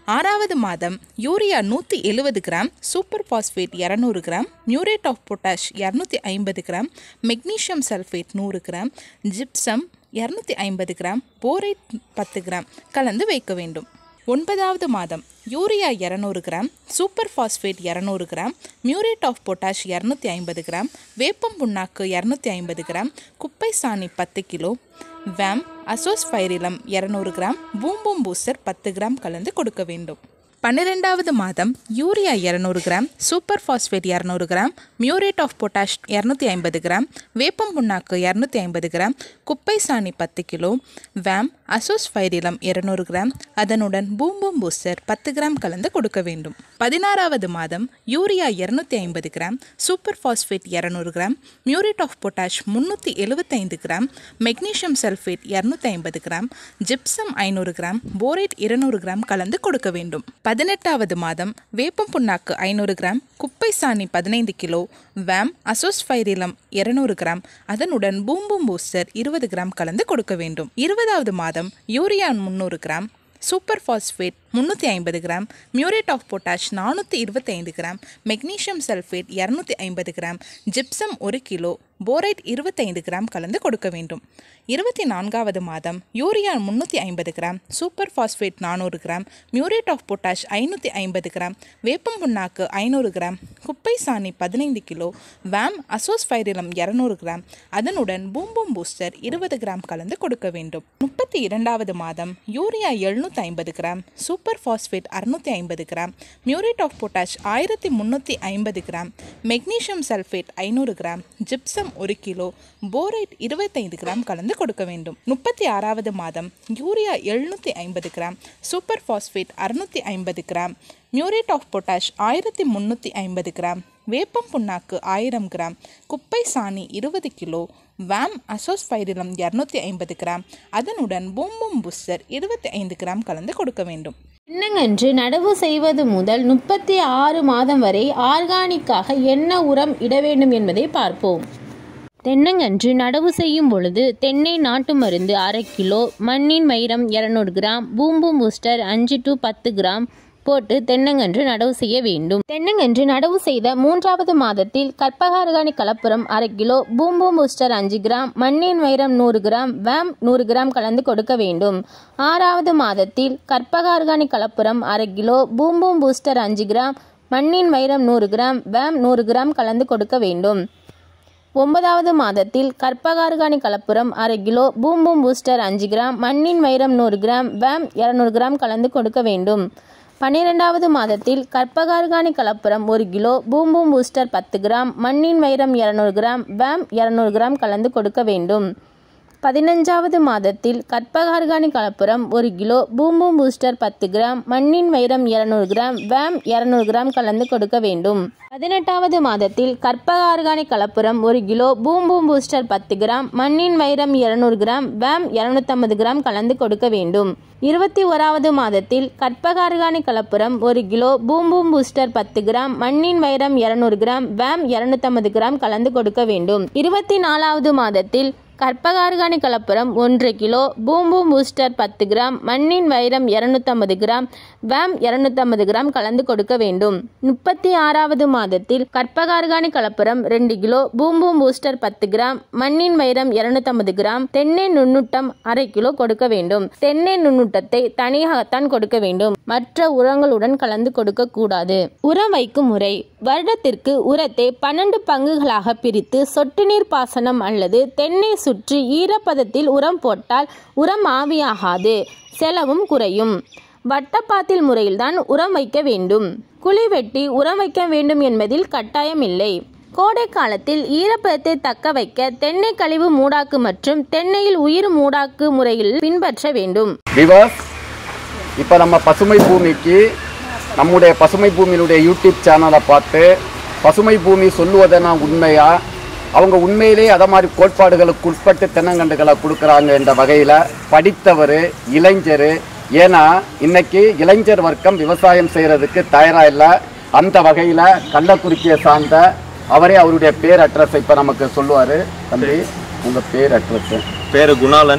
[SPEAKER 6] ஆறாவது மாதம் யூரியா நூற்றி எழுபது கிராம் சூப்பர் பாஸ்பேட் இரநூறு கிராம் மியூரேட் ஆஃப் பொட்டாஷ் இரநூத்தி ஐம்பது கிராம் மெக்னீஷியம் சல்ஃபேட் நூறு கிராம் ஜிப்சம் இரநூத்தி ஐம்பது கிராம் போரேட் பத்து கிராம் கலந்து வைக்க வேண்டும் ஒன்பதாவது மாதம் யூரியா இரநூறு கிராம் சூப்பர் பாஸ்பேட் இரநூறு கிராம் மியூரேட் ஆஃப் பொட்டாஷ் இரநூத்தி ஐம்பது கிராம் வேப்பம் புண்ணாக்கு இரநூத்தி ஐம்பது கிராம் குப்பை சாணி பத்து கிலோ வேம் அசோஸ்பைரிலம் இரநூறு கிராம் பூம்பூம் பூஸ்டர் பத்து கிராம் கலந்து கொடுக்க வேண்டும் பன்னிரெண்டாவது மாதம் யூரியா இரநூறு கிராம் சூப்பர் பாஸ்பேட் இரநூறு கிராம் மியூரேட் ஆஃப் பொட்டாஷ் இரநூத்தி ஐம்பது கிராம் வேப்பம் புண்ணாக்கு இரநூத்தி ஐம்பது கிராம் குப்பை சாணி பத்து கிலோ வேம் அசோஸ்பைரிலம் இரநூறு கிராம் அதனுடன் பூம்பூம் பூஸ்டர் பத்து கிராம் கலந்து கொடுக்க வேண்டும் பதினாறாவது மாதம் யூரியா இரநூத்தி ஐம்பது கிராம் சூப்பர் பாஸ்பேட் இரநூறு கிராம் மியூரேட் ஆஃப் பொட்டாஷ் முந்நூற்றி எழுபத்தைந்து கிராம் மெக்னீஷியம் சல்ஃபேட் இரநூத்தி ஐம்பது கிராம் ஜிப்சம் ஐநூறு கிராம் போரேட் இருநூறு கிராம் கலந்து கொடுக்க வேண்டும் பதினெட்டாவது மாதம் வேப்பம் புண்ணாக்கு ஐநூறு கிராம் குப்பை சாணி பதினைந்து கிலோ வேம் அசோஸ்பைரிலம் இருநூறு கிராம் அதனுடன் பூம்பூம் பூஸ்டர் இருபது கிராம் கலந்து கொடுக்க வேண்டும் இருபதாவது மாதம் யூரியா முந்நூறு கிராம் சூப்பர் பாஸ்பேட் முந்நூற்றி ஐம்பது கிராம் மியூரேட் ஆஃப் பொட்டாஷ் நானூற்றி இருபத்தைந்து கிராம் மெக்னீஷியம் சல்ஃபேட் இரநூத்தி ஐம்பது கிராம் ஜிப்சம் ஒரு கிலோ போரைட் இருபத்தைந்து கிராம் கலந்து கொடுக்க வேண்டும் இருபத்தி நான்காவது மாதம் யூரியா முந்நூற்றி ஐம்பது கிராம் சூப்பர் பாஸ்பேட் நானூறு கிராம் மியூரேட் ஆஃப் பொட்டாஷ் ஐநூற்றி ஐம்பது கிராம் வேப்பம் புண்ணாக்கு ஐநூறு கிராம் குப்பை சாணி பதினைந்து கிலோ வேம் அசோஸ்பைரிலம் இரநூறு கிராம் அதனுடன் பூம்பூம் பூஸ்டர் இருபது கிராம் கலந்து கொடுக்க வேண்டும் முப்பத்தி இரண்டாவது மாதம் யூரியா எழுநூற்றி ஐம்பது கிராம் சூப்பர் பாஸ்பேட் அறுநூற்றி ஐம்பது கிராம் மியூரேட் ஆஃப் பொட்டாஷ் ஆயிரத்தி முந்நூற்றி ஐம்பது கிராம் மெக்னீஷியம் சல்ஃபேட் ஐநூறு கிராம் ஜிப்சம் ஒரு கிலோ போரைட் இருபத்தைந்து கிராம் கலந்து கொடுக்க வேண்டும் முப்பத்தி ஆறாவது மாதம் யூரியா எழுநூற்றி ஐம்பது கிராம் சூப்பர் பாஸ்பேட் அறுநூற்றி ஐம்பது கிராம் மியூரேட் ஆஃப் பொட்டாஷ் ஆயிரத்தி முந்நூற்றி ஐம்பது கிராம் வேப்பம் புண்ணாக்கு ஆயிரம் கிராம் குப்பை சாணி இருபது கிலோ வேம் அசோஸ்பைரிலம் இரநூத்தி ஐம்பது கிராம் அதனுடன் பூம்பும் புஸ்டர் இருபத்தி ஐந்து கிராம் கலந்து கொடுக்க வேண்டும்
[SPEAKER 7] தென்னங்கன்று நடவு செய்வது முதல் முப்பத்தி ஆறு மாதம் வரை ஆர்கானிக்காக என்ன உரம் இட வேண்டும் என்பதை பார்ப்போம் தென்னங்கன்று நடவு செய்யும் பொழுது தென்னை நாட்டு மருந்து அரை கிலோ மண்ணின் வைரம் இரநூறு கிராம் பூம்பூம் பூஸ்டர் அஞ்சு டு பத்து கிராம் போட்டு தென்னங்கன்று நடவு செய்ய வேண்டும் தென்னங்கன்று நடவு செய்த மூன்றாவது மாதத்தில் கற்பக ஆர்கானிக் கலப்புரம் அரை கிலோ பூம்பூம் பூஸ்டர் அஞ்சு கிராம் மண்ணின் வைரம் நூறு கிராம் வேம் நூறு கிராம் கலந்து கொடுக்க வேண்டும் ஆறாவது மாதத்தில் கற்பக ஆர்கானிக் கலப்புரம் அரை கிலோ பூம்பூம் பூஸ்டர் அஞ்சு கிராம் மண்ணின் வைரம் நூறு கிராம் வேம் நூறு கிராம் கலந்து கொடுக்க வேண்டும் ஒன்பதாவது மாதத்தில் கற்பக ஆர்கானிக் கலப்புரம் அரை கிலோ பூம்பூம் பூஸ்டர் அஞ்சு கிராம் மண்ணின் வைரம் நூறு கிராம் வேம் இரநூறு கிராம் கலந்து கொடுக்க வேண்டும் பன்னிரெண்டாவது மாதத்தில் கற்பக ஆர்கானிக் கலப்புரம் ஒரு கிலோ பூம்பூம் பூஸ்டர் பத்து கிராம் மண்ணின் வைரம் இரநூறு கிராம் வேம் இரநூறு கிராம் கலந்து கொடுக்க வேண்டும் பதினஞ்சாவது மாதத்தில் கற்பக ஆர்கானிக் கலப்புரம் ஒரு கிலோ பூம்பூம் பூஸ்டர் பத்து கிராம் மண்ணின் வைரம் இரநூறு கிராம் வேம் இரநூறு கிராம் கலந்து கொடுக்க வேண்டும் பதினெட்டாவது மாதத்தில் கற்பக ஆர்கானிக் கலப்புரம் ஒரு கிலோ பூம்பூம் பூஸ்டர் பத்து கிராம் மண்ணின் வைரம் இருநூறு கிராம் வேம் இரநூத்தம்பது கிராம் கலந்து கொடுக்க வேண்டும் இருபத்தி ஓராவது மாதத்தில் கற்பக ஆர்கானிக் கலப்புரம் ஒரு கிலோ பூம்பூம் பூஸ்டர் பத்து கிராம் மண்ணின் வைரம் இருநூறு கிராம் வேம் இரநூத்தம்பது கிராம் கலந்து கொடுக்க வேண்டும் இருபத்தி நாலாவது மாதத்தில் கற்பக ஆர்கானிக் கலப்புரம் ஒன்று கிலோ பூம்பூம் பூஸ்டர் பத்து கிராம் மண்ணின் வைரம் இரநூத்தம்பது கிராம் வேம் இரநூத்தம்பது கிராம் கலந்து கொடுக்க வேண்டும் முப்பத்தி ஆறாவது மாதத்தில் கற்பக ஆர்கானிக் கலப்புரம் ரெண்டு கிலோ பூம்பூம் பூஸ்டர் பத்து கிராம் மண்ணின் வைரம் இரநூத்தம்பது கிராம் தென்னை நுண்ணூட்டம் அரை கிலோ கொடுக்க வேண்டும் தென்னை நுண்ணூட்டத்தை தனியாகத்தான் கொடுக்க வேண்டும் மற்ற உரங்களுடன் கலந்து கொடுக்க கூடாது உரம் வைக்கும் முறை வருடத்திற்கு உரத்தை பன்னெண்டு பங்குகளாக பிரித்து சொட்டு நீர் பாசனம் அல்லது தென்னை சுற்றி ஈரப்பதத்தில் உரம் போட்டால் உரம் ஆவியாகாது செலவும் குறையும் வட்டப்பாத்தில் முறையில்தான் உரம் வைக்க வேண்டும் குழி வெட்டி உரம் வைக்க வேண்டும் என்பதில் கட்டாயமில்லை கோடை காலத்தில் ஈரப்பதத்தை தக்க வைக்க தென்னை கழிவு மூடாக்கு மற்றும் தென்னையில் உயிர் மூடாக்கு முறையில் பின்பற்ற வேண்டும்
[SPEAKER 1] விவர்ஸ் இப்போ நம்ம பசுமை பூமிக்கு நம்முடைய பசுமை பூமியினுடைய யூடியூப் சேனலை பார்த்து பசுமை பூமி சொல்லுவதெல்லாம் உண்மையா அவங்க உண்மையிலே அதை மாதிரி கோட்பாடுகளுக்கு உட்பட்டு தென்னங்கண்டுகளை கொடுக்குறாங்க என்ற வகையில் படித்தவர் இளைஞர் ஏன்னா இன்னைக்கு இளைஞர் வர்க்கம் விவசாயம் செய்கிறதுக்கு தயாராக இல்லை அந்த வகையில் கள்ளக்குறிச்சியை சார்ந்த அவரே அவருடைய பேர் அட்ரஸ் இப்போ நமக்கு சொல்லுவார் தம்பி உங்கள் பேர் அட்ரஸ்
[SPEAKER 8] பேர் குணாலன்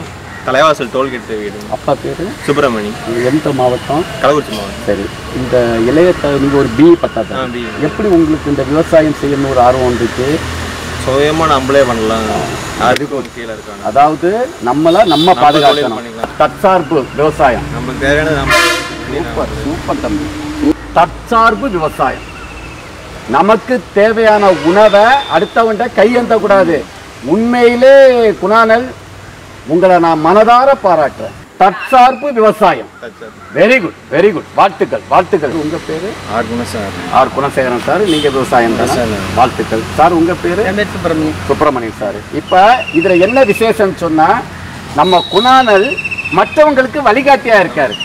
[SPEAKER 8] தலைவாசல் டோல்கேட் வீடு
[SPEAKER 1] அப்பா பேர்
[SPEAKER 8] சுப்பிரமணி
[SPEAKER 1] எந்த மாவட்டம்
[SPEAKER 8] கள்ளக்குறிச்சி மாவட்டம்
[SPEAKER 1] சரி இந்த இளைய த- நீங்க ஒரு பி பட்டா
[SPEAKER 8] ஆ, BE.
[SPEAKER 1] எப்படி உங்களுக்கு இந்த விவசாயம் செய்யணும்னு ஒரு ஆர்வம் வந்துச்சு
[SPEAKER 8] சுயமாக நம்மளே பண்ணலாம் அதுக்கு ஒரு கீழே இருக்காங்க
[SPEAKER 1] அதாவது நம்மள நம்ம
[SPEAKER 8] நம்ம
[SPEAKER 1] பாதுகாக்கணும்
[SPEAKER 8] தொழில் பண்ணிக்கலாம்.
[SPEAKER 1] தற்சார்பு விவசாயம்
[SPEAKER 8] நமக்கு தேவையானது நம்ம
[SPEAKER 1] சூப்பர் சூப்பர் தம்பி தற்சார்பு விவசாயம் நமக்கு தேவையான உணவை அடுத்தவன்ட்ட கையேந்த கூடாது உண்மையிலே குணானல் உங்களை நான் மனதார பாராட்டுறேன் தற்சார்பு விவசாயம் வெரி குட் வெரி குட் வாழ்த்துக்கள் வாழ்த்துக்கள் உங்க பேரு
[SPEAKER 2] ஆர் குணசார்
[SPEAKER 1] ஆர் குணசேகரன் சார் நீங்க விவசாயம் தானே வாழ்த்துக்கள் சார் உங்க பேரு
[SPEAKER 3] சுப்பிரமணியம்
[SPEAKER 1] சுப்பிரமணியன் சார் இப்போ இதில் என்ன விசேஷம் சொன்னால் நம்ம குணானல் மற்றவங்களுக்கு வழிகாட்டியாக இருக்காரு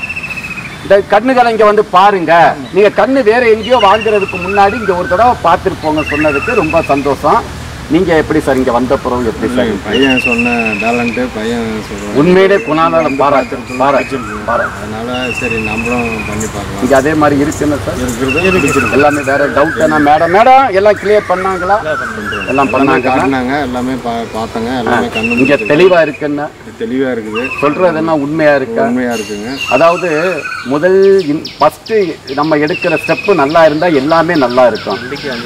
[SPEAKER 1] இந்த கண்ணுகளை இங்கே வந்து பாருங்க நீங்கள் கண்ணு வேற எங்கேயோ வாங்குறதுக்கு முன்னாடி இங்கே ஒரு தடவை பார்த்துட்டு போங்க சொன்னதுக்கு ரொம்ப சந்தோஷம் நீங்கள் எப்படி சார் இங்கே வந்த பிறகு எப்படி சார்
[SPEAKER 2] பையன் சொன்ன டேலண்ட்டு பையன் சொல்கிறான்
[SPEAKER 1] உண்மையிலே குணானல பாராட்டு பாராட்டு பாராட்டு
[SPEAKER 2] அதனால சரி நம்மளும் பண்ணி பார்க்கலாம்
[SPEAKER 1] இங்கே அதே மாதிரி இருக்குன்னு சார்
[SPEAKER 2] இருக்கிறது
[SPEAKER 1] எல்லாமே வேற டவுட் என்ன மேடம் மேடம் எல்லாம் கிளியர் பண்ணாங்களா எல்லாம்
[SPEAKER 2] எல்லாமே
[SPEAKER 1] பண்ணாங்க
[SPEAKER 2] காட்டினாங்க எல்லாமே பா பார்த்தங்க எல்லாமே கண்ணு
[SPEAKER 1] இங்கே தெளிவாக இருக்குன்னு
[SPEAKER 2] தெளிவாக இருக்குது
[SPEAKER 1] சொல்றது என்ன உண்மையா இருக்கா
[SPEAKER 2] உண்மையாக இருக்குங்க
[SPEAKER 1] அதாவது முதல் ஃபஸ்ட்டு நம்ம எடுக்கிற ஸ்டெப்பு நல்லா இருந்தால் எல்லாமே நல்லா இருக்கும்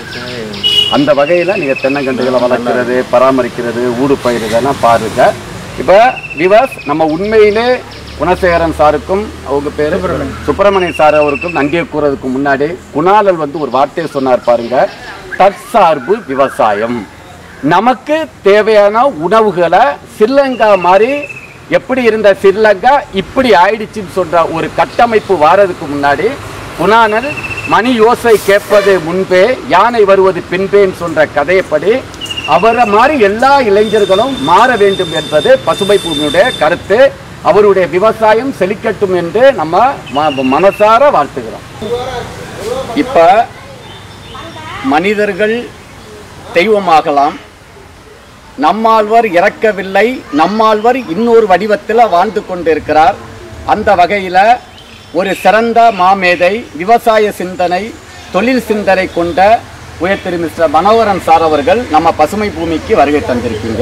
[SPEAKER 1] அந்த வகையில் நீங்கள் தென்னங்கன்றுகளை வளர்க்குறது பராமரிக்கிறது ஊடு பயிரிடலாம் பாருங்க இப்போ விவாஸ் நம்ம உண்மையிலே குணசேகரன் சாருக்கும் அவங்க பேர் சுப்பிரமணியன் சார் அவருக்கும் நன்றியை கூறதுக்கு முன்னாடி குணாலல் வந்து ஒரு வார்த்தையை சொன்னார் பாருங்க தற்சார்பு விவசாயம் நமக்கு தேவையான உணவுகளை ஸ்ரீலங்கா மாதிரி எப்படி இருந்த ஸ்ரீலங்கா இப்படி ஆயிடுச்சுன்னு சொல்ற ஒரு கட்டமைப்பு வாரதுக்கு முன்னாடி குணானல் மணி யோசை கேட்பது முன்பே யானை வருவது பின்பேன்னு சொல்ற கதையப்படி அவரை மாதிரி எல்லா இளைஞர்களும் மாற வேண்டும் என்பது பசுமை பூமியுடைய கருத்து அவருடைய விவசாயம் செழிக்கட்டும் என்று நம்ம ம- மனசார வாழ்த்துகிறோம் இப்ப மனிதர்கள் தெய்வமாகலாம் நம்மாழ்வார் இறக்கவில்லை நம்மாழ்வார் இன்னொரு வடிவத்தில் வாழ்ந்து கொண்டிருக்கிறார் அந்த வகையில் ஒரு சிறந்த மாமேதை விவசாய சிந்தனை தொழில் சிந்தனை கொண்ட உயர் திரு மிஸ்டர் மனோகரன் சார் அவர்கள் நம்ம பசுமை பூமிக்கு வருகை தந்திருக்கீங்க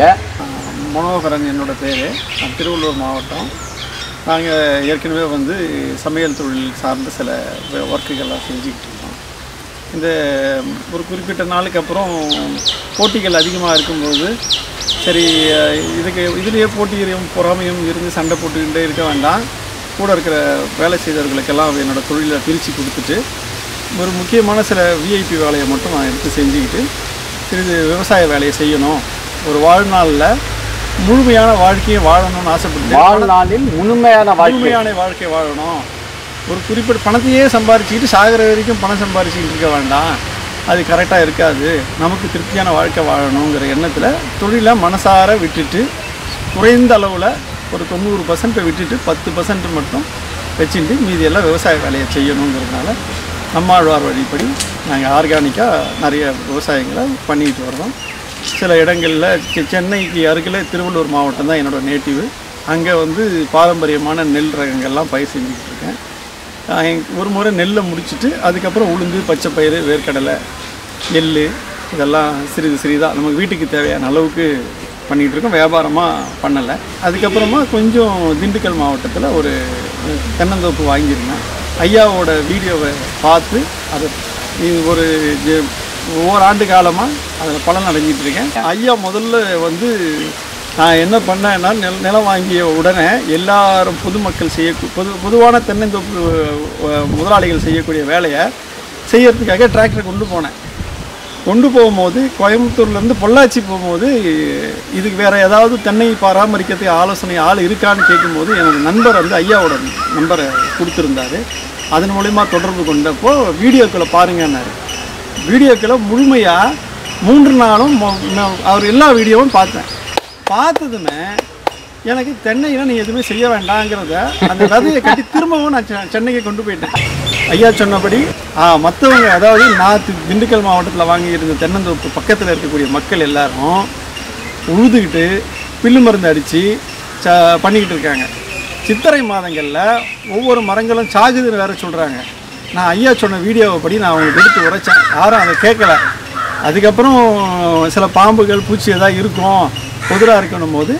[SPEAKER 9] மனோகரன் என்னோட பேர் நான் திருவள்ளூர் மாவட்டம் நாங்கள் ஏற்கனவே வந்து சமையல் தொழில் சார்ந்த சில ஒர்க்குகள்லாம் செஞ்சுக்கிட்டு இருக்கோம் இந்த ஒரு குறிப்பிட்ட நாளுக்கு அப்புறம் போட்டிகள் அதிகமாக இருக்கும்போது சரி அஹ், இதுக்கு இதுலேயே போட்டியும் பொறாமையும் இருந்து சண்டை போட்டுக்கிட்டே இருக்க வேண்டாம் கூட இருக்கிற வேலை செய்தவர்களுக்கெல்லாம் என்னோட தொழிலை பிரித்து கொடுத்துட்டு ஒரு முக்கியமான சில விஐபி வேலையை மட்டும் நான் எடுத்து செஞ்சுக்கிட்டு சிறிது விவசாய வேலையை செய்யணும் ஒரு வாழ்நாளில் முழுமையான வாழ்க்கையை வாழணும்னு ஆசைப்பட்டு
[SPEAKER 1] வாழ்நாளில் முழுமையான வாழ்க்கை
[SPEAKER 9] முழுமையான வாழ்க்கை வாழணும் ஒரு குறிப்பிட்ட பணத்தையே சம்பாரிச்சுக்கிட்டு சாகிற வரைக்கும் பணம் சம்பாரிச்சுக்கிட்டு இருக்க வேண்டாம் அது கரெக்டாக இருக்காது நமக்கு திருப்தியான வாழ்க்கை வாழணுங்கிற எண்ணத்தில் தொழிலை மனசார விட்டுட்டு குறைந்த அளவில் ஒரு தொண்ணூறு பர்சன்ட்டை விட்டுட்டு பத்து பர்சன்ட் மட்டும் வச்சுட்டு மீதியெல்லாம் விவசாய வேலையை செய்யணுங்கிறதுனால நம்மாழ்வார் வழிப்படி நாங்கள் ஆர்கானிக்காக நிறைய விவசாயங்களை பண்ணிக்கிட்டு வர்றோம் சில இடங்களில் செ- சென்னைக்கு அருகில் திருவள்ளூர் மாவட்டம் தான் என்னோடய நேட்டிவ் அங்கே வந்து பாரம்பரியமான நெல் ரகங்கள்லாம் பயிர் செஞ்சுக்கிட்டு இருக்கேன் ஆஹ் எங்க- ஒரு முறை நெல்லை முடிச்சுட்டு அதுக்கப்புறம் உளுந்து பச்சை பயிறு வேர்க்கடலை எள் இதெல்லாம் சிறிது சிறிதாக நமக்கு வீட்டுக்கு தேவையான அளவுக்கு பண்ணிகிட்டு இருக்கோம் வியாபாரமாக பண்ணலை அதுக்கப்புறமா கொஞ்சம் திண்டுக்கல் மாவட்டத்தில் ஒரு தென்னந்தோப்பு வாங்கியிருந்தேன் ஐயாவோட வீடியோவை பார்த்து அதை இது ஒரு ஜெ- ஓராண்டு காலமாக அதில் பலன் அடைஞ்சிட்டு இருக்கேன் ஐயா முதல்ல வந்து நான் என்ன பண்ணேன்னா நில நிலம் வாங்கிய உடனே எல்லாரும் பொதுமக்கள் செய்ய பொது பொதுவான தென்னந்தோப்பு அஹ், முதலாளிகள் செய்யக்கூடிய வேலையை செய்யறதுக்காக டிராக்டர் கொண்டு போனேன் கொண்டு போகும்போது கோயம்புத்தூர்லேருந்து பொள்ளாச்சி போகும்போது இதுக்கு வேறு ஏதாவது தென்னை பராமரிக்கிறதுக்கு ஆலோசனை ஆள் இருக்கான்னு கேட்கும்போது எனது நண்பர் வந்து ஐயாவோட நம்பரை கொடுத்துருந்தாரு அதன் மூலிமா தொடர்பு கொண்டப்போ வீடியோக்களை பாருங்கன்னாரு வீடியோக்களை முழுமையாக மூன்று நாளும் மொ- நான் அவர் எல்லா வீடியோவும் பார்த்தேன் பார்த்ததுமே எனக்கு தென்னையில் நீ எதுவுமே செய்ய வேண்டாங்கிறத அந்த விதையை கட்டி திரும்பவும் நான் செ- சென்னைக்கு கொண்டு போயிட்டேன் ஐயா சொன்னபடி மற்றவங்க அதாவது நான் தி- திண்டுக்கல் மாவட்டத்தில் வாங்கியிருந்த தென்னந்தோப்பு பக்கத்தில் இருக்கக்கூடிய மக்கள் எல்லாரும் உழுதுகிட்டு பில்லு மருந்து அடித்து ச பண்ணிக்கிட்டு இருக்காங்க சித்திரை மாதங்களில் ஒவ்வொரு மரங்களும் சாகுதுன்னு வேற சொல்கிறாங்க நான் ஐயா சொன்ன வீடியோவை படி நான் அவங்களுக்கு எடுத்து உரைச்சேன் யாரும் அதை கேட்கல அதுக்கப்புறம் சில பாம்புகள் பூச்சி எதாவது இருக்கும் புதிராக இருக்கணும் போது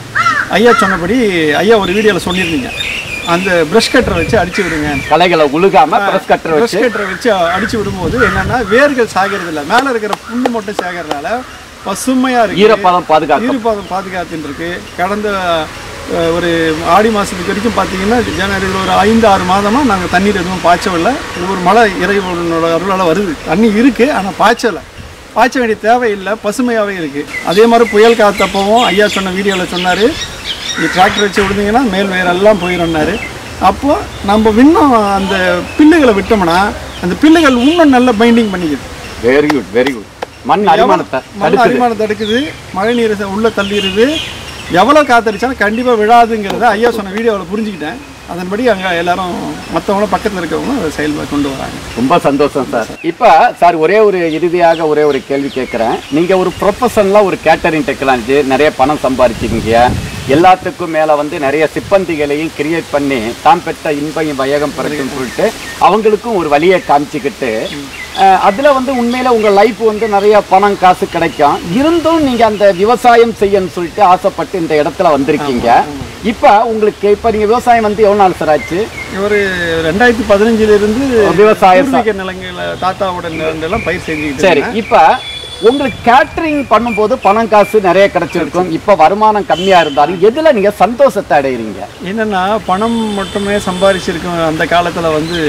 [SPEAKER 9] ஐயா சொன்னபடி ஐயா ஒரு வீடியோவில் சொல்லியிருந்தீங்க அந்த ப்ரஷ் கட்டரை வச்சு அடிச்சு விடுங்க
[SPEAKER 1] களைகளை உழுகாம பிரஸ் கட்டர்
[SPEAKER 9] ப்ரஷ்
[SPEAKER 1] வச்சு
[SPEAKER 9] கட்டரை வச்சு அடிச்சு விடும்போது என்னன்னா வேர்கள் சாகிறது இல்லை மேலே இருக்கிற புல்லு மட்டும் சாகிறதுனால பசுமையாக இருக்கு
[SPEAKER 1] ஈரப்பதம் பாதுகாக்கும்
[SPEAKER 9] ஈரப்பதம் பாதுகாத்துட்டு இருக்கு கடந்த அஹ், ஒரு ஆடி மாதத்துக்கு வரைக்கும் பார்த்தீங்கன்னா ஜனவரியில் ஒரு ஐந்து ஆறு மாதமாக நாங்கள் தண்ணீர் எதுவும் பாய்ச்சவில்லை ஒரு மழை இறைவனோட அருளால் வருது தண்ணி இருக்குது ஆனால் பாய்ச்சலை பாய்ச்ச வேண்டிய தேவையில்லை பசுமையாகவே இருக்குது அதே மாதிரி புயல் காத்தப்பவும் ஐயா சொன்ன வீடியோவில் சொன்னார் நீ டிராக்டர் வச்சு விடுந்தீங்கன்னா மேல் வேரெல்லாம் போயிடும்னாரு அப்போ நம்ம இன்னும் அந்த பில்லுகளை விட்டோம்னா அந்த பில்லுகள் இன்னும் நல்ல பைண்டிங் பண்ணிக்குது
[SPEAKER 1] வெரி குட் வெரி குட் மண் அரிமானத்தை
[SPEAKER 9] மண்
[SPEAKER 1] தடுக்குது
[SPEAKER 9] அரிமானம் தடுக்குது மழை நீரை ச- உள்ள தள்ளிடுது எவ்வளோ காத்தடிச்சாலும் கண்டிப்பாக விழாதுங்கிறத ஐயா சொன்ன வீடியோவில் புரிஞ்சுக்கிட்டேன் அதன்படி அங்கே எல்லாரும் மற்றவங்களும் பக்கத்தில் இருக்கவங்க அதை செயல்பட கொண்டு வராங்க
[SPEAKER 1] ரொம்ப சந்தோஷம் சார் இப்போ சார் ஒரே ஒரு இறுதியாக ஒரே ஒரு கேள்வி கேட்குறேன் நீங்கள் ஒரு ப்ரொஃபஷனலாக ஒரு கேட்டரிங் டெக்னாலஜி நிறைய பணம் சம்பாதிச்சிருக்கீங்க எல்லாத்துக்கும் மேலே வந்து நிறைய சிப்பந்திகளையும் கிரியேட் பண்ணி தாம் பெற்ற இன்பையும் வயகம் பிறக்கும் சொல்லிட்டு அவங்களுக்கும் ஒரு வழியை காமிச்சிக்கிட்டு அஹ், அதுல வந்து உண்மையில உங்க லைஃப் வந்து நிறைய பணம் காசு கிடைக்கும் இருந்தும் நீங்க அந்த விவசாயம் செய்யணும்னு சொல்லிட்டு ஆசைப்பட்டு இந்த இடத்துல வந்திருக்கீங்க இப்ப உங்களுக்கு இப்ப நீங்க விவசாயம் வந்து எவ்வளவு நாள் சார் ஆச்சு
[SPEAKER 9] ஒரு ரெண்டாயிரத்தி பதினஞ்சுலேருந்து
[SPEAKER 1] விவசாயம்
[SPEAKER 9] பூர்வீக நிலங்கள தாத்தாவோட நிலங்களெல்லாம் பயிர் செஞ்சுக்கிட்டு
[SPEAKER 1] சரி
[SPEAKER 9] இருக்கேன்.
[SPEAKER 1] இப்ப உங்களுக்கு கேட்டரிங் பண்ணும்போது பணம் காசு நிறைய கிடைச்சிருக்கும் இப்ப வருமானம் கம்மியா இருந்தாலும் எதுல நீங்க சந்தோஷத்தை அடைகிறீங்க
[SPEAKER 9] என்னென்னா பணம் மட்டுமே சம்பாரிச்சிருக்கும் அந்த காலத்தில் வந்து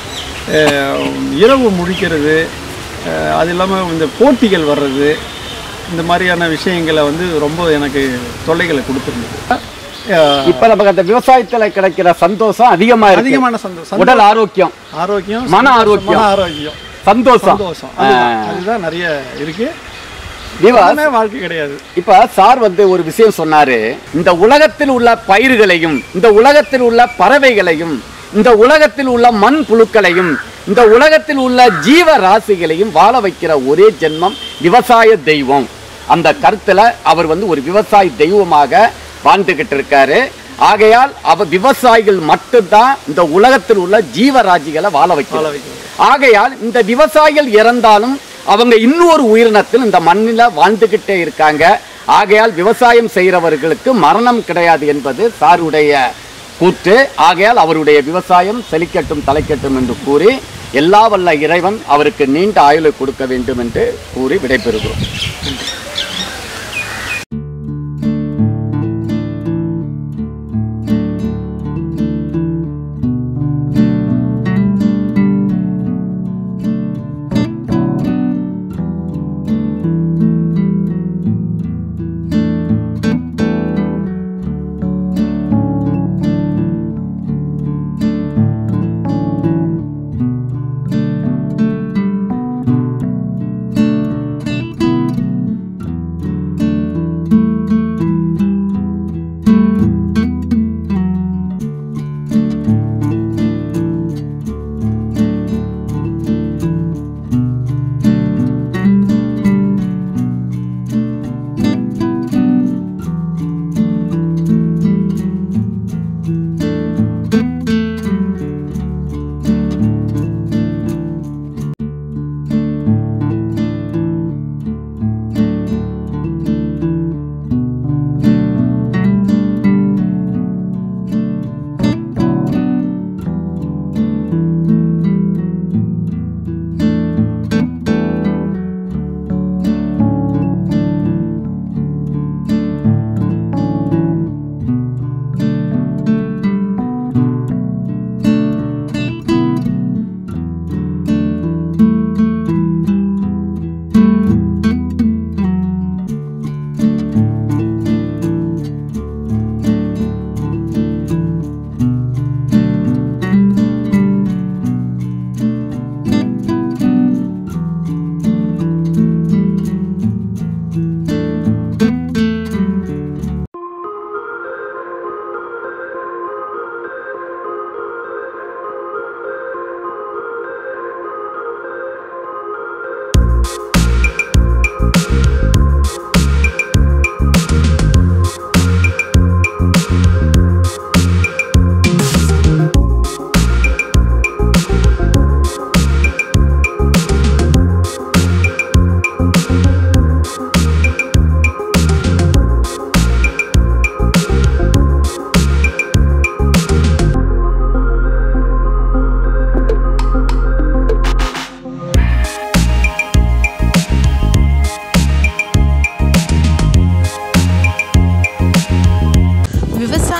[SPEAKER 9] அஹ், இரவு முழிக்கிறது அஹ், அது இல்லாமல் இந்த போட்டிகள் வர்றது இந்த மாதிரியான விஷயங்களை வந்து ரொம்ப எனக்கு தொல்லைகளை கொடுத்துருந்தது அஹ்,
[SPEAKER 1] இப்ப நமக்கு அந்த விவசாயத்துல கிடைக்கிற சந்தோஷம் அதிகமா இருக்கு
[SPEAKER 9] அதிகமான சந்தோஷம்
[SPEAKER 1] உடல் ஆரோக்கியம்
[SPEAKER 9] ஆரோக்கியம்
[SPEAKER 1] மன
[SPEAKER 9] சந்தோஷம்,
[SPEAKER 1] ஆரோக்கியம்.
[SPEAKER 9] மன ஆரோக்கியம்
[SPEAKER 1] சந்தோஷம்
[SPEAKER 9] சந்தோஷம் அதுதான் அதுதான் நிறைய இருக்கு
[SPEAKER 1] விவா
[SPEAKER 9] அதுமே வாழ்க்கை கிடையாது
[SPEAKER 1] இப்ப சார் வந்து ஒரு விஷயம் சொன்னாரு இந்த உலகத்தில் உள்ள பயிர்களையும் இந்த உலகத்தில் உள்ள பறவைகளையும் இந்த உலகத்தில் உள்ள மண் புழுக்களையும் இந்த உலகத்தில் உள்ள ஜீவ ராசிகளையும் வாழ வைக்கிற ஒரே ஜென்மம் விவசாய தெய்வம் அந்த கருத்துல அவர் வந்து ஒரு விவசாய தெய்வமாக வாழ்ந்துகிட்டு இருக்காரு ஆகையால் அவர் விவசாயிகள் மட்டும்தான் இந்த உலகத்தில் உள்ள ஜீவராசிகளை வாழ வைக்கிறார் ஆகையால் இந்த விவசாயிகள் இறந்தாலும் அவங்க இன்னொரு உயிரினத்தில் இந்த மண்ணில் வாழ்ந்துகிட்டே இருக்காங்க ஆகையால் விவசாயம் செய்கிறவர்களுக்கு மரணம் கிடையாது என்பது சாருடைய கூற்று ஆகையால் அவருடைய விவசாயம் செழிக்கட்டும் தலைக்கட்டும் என்று கூறி எல்லா வல்ல இறைவன் அவருக்கு நீண்ட ஆயுளை கொடுக்க வேண்டும் என்று கூறி விடைபெறுகிறோம்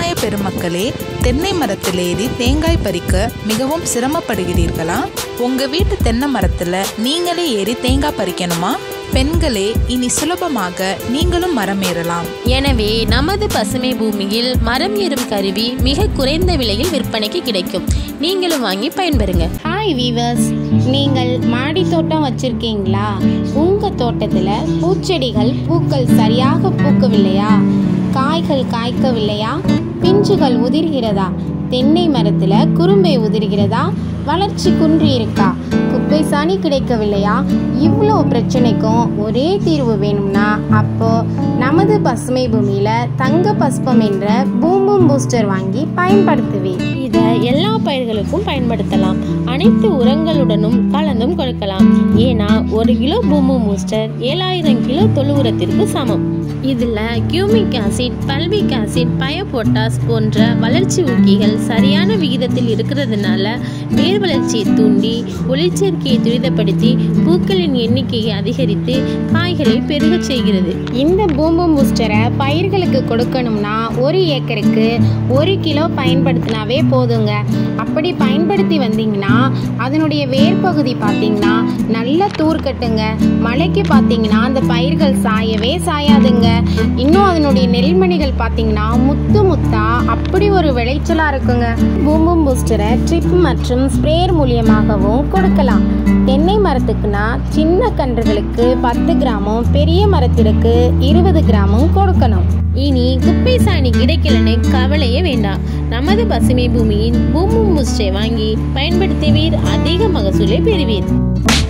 [SPEAKER 6] விவசாய பெருமக்களே தென்னை மரத்தில் ஏறி தேங்காய் பறிக்க மிகவும் சிரமப்படுகிறீர்களா உங்க வீட்டு தென்னை மரத்துல நீங்களே ஏறி தேங்காய் பறிக்கணுமா பெண்களே இனி சுலபமாக நீங்களும் மரம் ஏறலாம்
[SPEAKER 7] எனவே நமது பசுமை பூமியில் மரம் ஏறும் கருவி மிக குறைந்த விலையில் விற்பனைக்கு கிடைக்கும் நீங்களும் வாங்கி பயன்பெறுங்க
[SPEAKER 10] ஹாய் வீவர்ஸ் நீங்கள் மாடி தோட்டம் வச்சிருக்கீங்களா உங்கள் தோட்டத்தில் பூச்செடிகள் பூக்கள் சரியாக பூக்கவில்லையா காய்கள் காய்க்கவில்லையா பிஞ்சுகள் உதிர்கிறதா தென்னை மரத்தில் குறும்பை உதிர்கிறதா வளர்ச்சி குன்றி இருக்கா குப்பை சாணி கிடைக்கவில்லையா இவ்வளோ பிரச்சனைக்கும் ஒரே தீர்வு வேணும்னா அப்போ நமது பசுமை பூமியில் தங்க பஸ்பம் என்ற பூம்பும் பூஸ்டர் வாங்கி பயன்படுத்துவேன்
[SPEAKER 7] இதை எல்லா பயிர்களுக்கும் பயன்படுத்தலாம் அனைத்து உரங்களுடனும் கலந்தும் கொடுக்கலாம் ஏன்னா ஒரு கிலோ பூமு மூஸ்டர் ஏழாயிரம் கிலோ தொழு உரத்திற்கு சமம் இதில் humic acid fulvic acid bio potash போன்ற வளர்ச்சி ஊக்கிகள் சரியான விகிதத்தில் இருக்கிறதுனால வேர் வளர்ச்சியை தூண்டி ஒளிச்சேர்க்கையை துரிதப்படுத்தி பூக்களின் எண்ணிக்கையை அதிகரித்து காய்களை பெருகச் செய்கிறது
[SPEAKER 10] இந்த பூம்பும் பூஸ்டரை பயிர்களுக்கு கொடுக்கணும்னா ஒரு ஏக்கருக்கு ஒரு கிலோ பயன்படுத்தினாவே போதுங்க அப்படி பயன்படுத்தி வந்தீங்கன்னா அதனுடைய வேர் பகுதி பார்த்தீங்கன்னா நல்லா தூர் கட்டுங்க மழைக்கு பார்த்தீங்கன்னா அந்த பயிர்கள் சாயவே சாயாதுங்க இன்னும் அதனுடைய நெல்மணிகள் பார்த்தீங்கன்னா முத்து முத்தா அப்படி ஒரு விளைச்சலாக இருக்குங்க பூம்பும் பூஸ்டரை ட்ரிப் மற்றும் ஸ்ப்ரேயர் மூலியமாகவும் கொடுக்கலாம் தென்னை மரத்துக்குன்னா சின்ன கன்றுகளுக்கு பத்து கிராமும் பெரிய மரத்திற்கு இருபது கிராமும் கொடுக்கணும்
[SPEAKER 7] இனி குப்பை சாணி கிடைக்கலன்னு கவலையே வேண்டாம் நமது பசுமை பூமியின் பூமும் புஸ்டை வாங்கி பயன்படுத்துவீர் அதிக மகசூலை பெறுவீர்